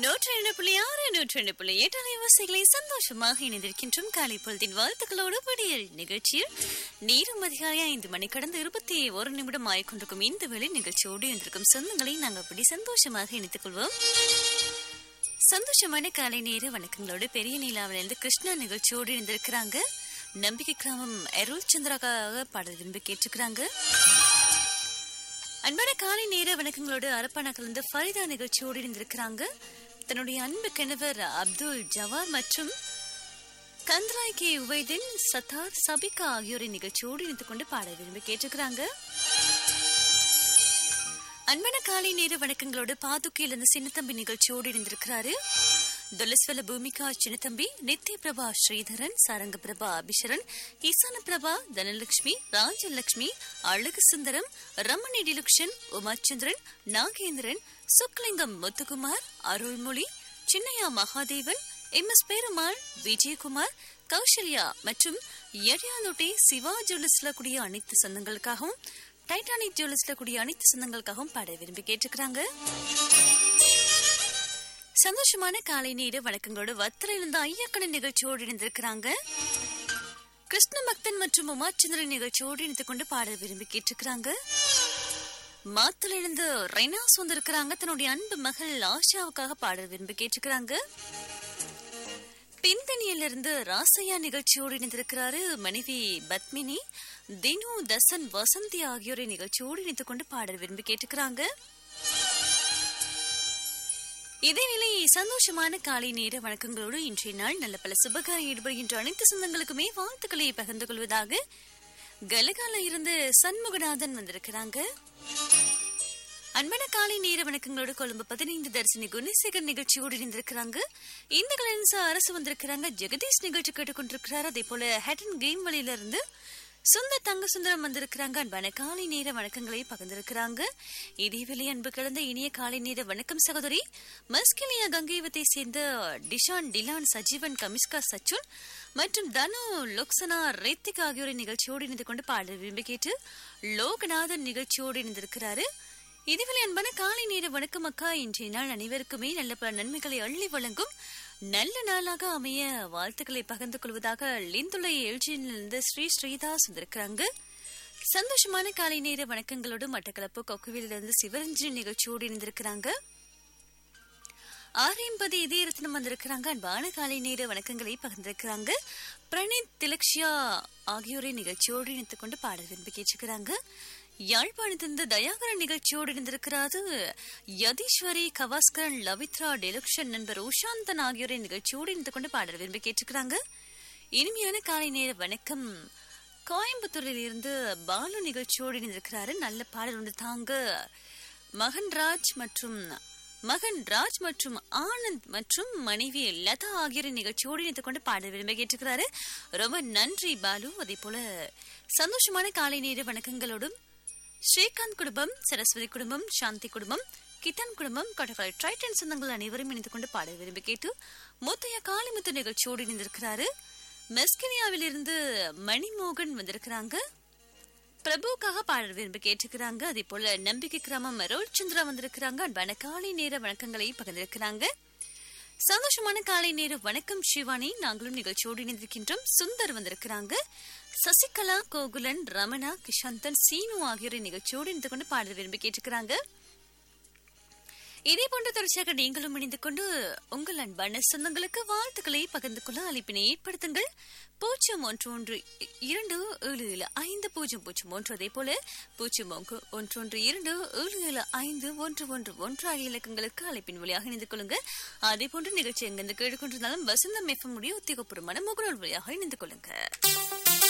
நூற்றி ரெண்டு புள்ளி ஆறு நூற்றி ரெண்டு புள்ளி எட்டு அலைவாசிகளை சந்தோஷமாக இணைந்திருக்கின்றோம் காலை பொழுதின் வாழ்த்துக்களோடு படியல் நிகழ்ச்சியில் நேரும் அதிகாலை ஐந்து மணி கடந்து இருபத்தி ஒரு நிமிடம் ஆய்கொண்டிருக்கும் இந்த வேளை நிகழ்ச்சியோடு இருந்திருக்கும் சொந்தங்களை நாங்கள் அப்படி சந்தோஷமாக இணைத்துக் கொள்வோம் சந்தோஷமான காலை நேர வணக்கங்களோடு பெரிய நீலாவிலிருந்து கிருஷ்ணா நிகழ்ச்சியோடு இருந்திருக்கிறாங்க நம்பிக்கை கிராமம் அருள் சந்திராக்காக பாடல் விரும்பி கேட்டிருக்கிறாங்க அன்பான காலை நேர வணக்கங்களோடு அரப்பானா கலந்து ஃபரிதா நிகழ்ச்சியோடு இருந்திருக்கிறாங்க தன்னுடைய அன்பு கணவர் அப்துல் ஜவார் மற்றும் கந்த்ராய் கே உவைதின் சத்தார் சபிகா ஆகியோரின் நிகழ்ச்சியோடு இணைந்து கொண்டு பாட விரும்பி கேட்டிருக்கிறாங்க அன்பான காலை நேர வணக்கங்களோடு பாதுகையிலிருந்து சின்னத்தம்பி நிகழ்ச்சியோடு இருந்திருக்கிறாரு துலஸ்வல பூமிகா சின்னத்தம்பி நித்ய பிரபா ஸ்ரீதரன் சரங்க பிரபா அபிஷரன் ஈசான பிரபா தனலட்சுமி ராஜலட்சுமி அழகு சுந்தரம் ரமணி டிலுக்ஷன் உமாச்சந்திரன் நாகேந்திரன் சுக்லிங்கம் முத்துக்குமார் அருள்மொழி சின்னையா மகாதேவன் எம் எஸ் பெருமாள் விஜயகுமார் கௌசல்யா மற்றும் எரியாந்தோட்டை சிவா ஜுவல்லர்ஸ்ல கூடிய அனைத்து சொந்தங்களுக்காகவும் டைட்டானிக் ஜுவல்லர்ஸ்ல கூடிய அனைத்து சொந்தங்களுக்காகவும் பாட விரும்பி கேட்டுக்கிறாங்க சந்தோஷமான காலை நேர வணக்கங்களோடு வத்திரையிலிருந்து ஐயக்கணன் நிகழ்ச்சியோடு இணைந்திருக்கிறாங்க கிருஷ்ண பக்தன் மற்றும் உமாச்சந்திரன் நிகழ்ச்சியோடு இணைந்து கொண்டு பாட விரும்பி கேட்டிருக்கிறாங்க மாத்துல இருந்து ரெனாஸ் வந்திருக்கிறாங்க தன்னுடைய அன்பு மகள் ஆஷாவுக்காக பாட விரும்பி கேட்டிருக்கிறாங்க பின்தணியிலிருந்து ராசையா நிகழ்ச்சியோடு இணைந்திருக்கிறாரு மனைவி பத்மினி தினு தசன் வசந்தி ஆகியோரை நிகழ்ச்சியோடு இணைத்துக் கொண்டு பாடல் விரும்பி கேட்டுக்கிறாங்க இதே நிலை சந்தோஷமான காலை நேர வணக்கங்களோடு இன்றைய நாள் நல்ல பல சுபகாரம் ஈடுபடுகின்ற அனைத்து சொந்தங்களுக்குமே வாழ்த்துக்களை பகிர்ந்து கொள்வதாக கலகால இருந்து சண்முகநாதன் வந்திருக்கிறாங்க அன்பான காலை நேர வணக்கங்களோடு கொழும்பு பதினைந்து தரிசனி குணசேகர் நிகழ்ச்சியோடு இணைந்திருக்கிறாங்க இந்த கலன்சா அரசு வந்திருக்கிறாங்க ஜெகதீஷ் நிகழ்ச்சி கேட்டுக்கொண்டிருக்கிறார் அதே போல ஹேட்டன் கேம் வழியில இருந்து சுந்தர் தங்க சுந்தரம் வந்திருக்கிறாங்க அன்பான காலை நேர வணக்கங்களை பகிர்ந்திருக்கிறாங்க இதேவேளை அன்பு கலந்த இனிய காலை நேர வணக்கம் சகோதரி மஸ்கிலியா கங்கைவத்தை சேர்ந்த டிஷான் டிலான் சஜீவன் கமிஸ்கா சச்சுன் மற்றும் தனு லோக்சனா ரேத்திக் ஆகியோரை நிகழ்ச்சியோடு இணைந்து கொண்டு பாடல் விரும்பி கேட்டு லோகநாதன் நிகழ்ச்சியோடு இணைந்திருக்கிறாரு இதுவரை அன்பான காலை நேர வணக்கம் அக்கா இன்றைய நாள் அனைவருக்குமே நல்ல பல நன்மைகளை அள்ளி வழங்கும் நல்ல நாளாக அமைய வாழ்த்துக்களை பகிர்ந்து கொள்வதாக லிந்துளை எழுச்சியிலிருந்து ஸ்ரீ ஸ்ரீதாஸ் வந்திருக்கிறாங்க சந்தோஷமான காலை நேர வணக்கங்களோடு மட்டக்களப்பு கொக்குவிலிருந்து சிவரஞ்சனி நிகழ்ச்சியோடு இணைந்திருக்கிறாங்க ஆரியம்பதி இதயரத்னம் வந்திருக்கிறாங்க அன்பான காலை நேர வணக்கங்களை பகிர்ந்திருக்கிறாங்க பிரணீத் திலக்ஷியா ஆகியோரை நிகழ்ச்சியோடு இணைத்துக் கொண்டு பாடல் விரும்பி கேட்டுக்கிறாங்க யாழ்ப்பாணத்திலிருந்து தயாகரன் நிகழ்ச்சியோடு இருந்திருக்கிறாரு யதீஸ்வரி கவாஸ்கரன் லவித்ரா டெலுக்ஷன் நண்பர் உஷாந்தன் ஆகியோரை நிகழ்ச்சியோடு இணைந்து கொண்டு பாடல் விரும்பி கேட்டுக்கிறாங்க இனிமையான காலை நேர வணக்கம் கோயம்புத்தூரில் இருந்து பாலு நிகழ்ச்சியோடு இணைந்திருக்கிறாரு நல்ல பாடல் ஒன்று தாங்க மகன்ராஜ் மற்றும் மகன் ராஜ் மற்றும் ஆனந்த் மற்றும் மனைவி லதா ஆகியோரின் நிகழ்ச்சியோடு இணைத்துக் கொண்டு பாடல் விரும்ப கேட்டுக்கிறாரு ரொம்ப நன்றி பாலு அதே போல சந்தோஷமான காலை நேர வணக்கங்களோடும் ஸ்ரீகாந்த் குடும்பம் சரஸ்வதி குடும்பம் சாந்தி குடும்பம் கித்தன் குடும்பம் கொட்டக்காலை ட்ரைட்டன் சொந்தங்கள் அனைவரும் இணைந்து கொண்டு பாட விரும்பி கேட்டு மூத்தைய காளிமுத்து நிகழ்ச்சியோடு இணைந்திருக்கிறாரு மெஸ்கினியாவில் இருந்து மணிமோகன் வந்திருக்கிறாங்க பிரபுக்காக பாடல் விரும்பி கேட்டுக்கிறாங்க அதே போல நம்பிக்கை கிராமம் ரோல் சந்திரா வந்திருக்கிறாங்க அன்பான காலை நேர வணக்கங்களை பகிர்ந்திருக்கிறாங்க சந்தோஷமான காலை நேர வணக்கம் சிவானி நாங்களும் நிகழ்ச்சியோடு இணைந்திருக்கின்றோம் சுந்தர் வந்திருக்கிறாங்க சசிகலா கோகுலன் ரமணா கிஷாந்தன் சீனு ஆகியோரை நிகழ்ச்சியோடு இணைந்து கொண்டு பாடல் விரும்பி கேட்டுக்கிறாங்க இதே போன்ற தொடர்ச்சியாக நீங்களும் இணைந்து கொண்டு உங்கள் அன்பான சொந்தங்களுக்கு வாழ்த்துக்களை பகிர்ந்து கொள்ள அழைப்பினை ஏற்படுத்துங்கள் பூஜ்ஜியம் ஒன்று ஒன்று இரண்டு ஏழு ஏழு ஐந்து பூஜ்ஜியம் பூஜ்ஜியம் ஒன்று அதே போல பூஜ்ஜியம் ஒன்று ஒன்று ஒன்று இரண்டு ஏழு ஏழு ஐந்து ஒன்று ஒன்று ஒன்று ஆகிய இலக்கங்களுக்கு அழைப்பின் வழியாக இணைந்து கொள்ளுங்க அதே போன்ற நிகழ்ச்சி எங்கிருந்து கேட்டுக்கொண்டிருந்தாலும் வசந்தம் எஃப்எம் உடைய உத்தியோகபூர்வமான முகநூல் வழியாக இணைந்து கொள்ளுங்க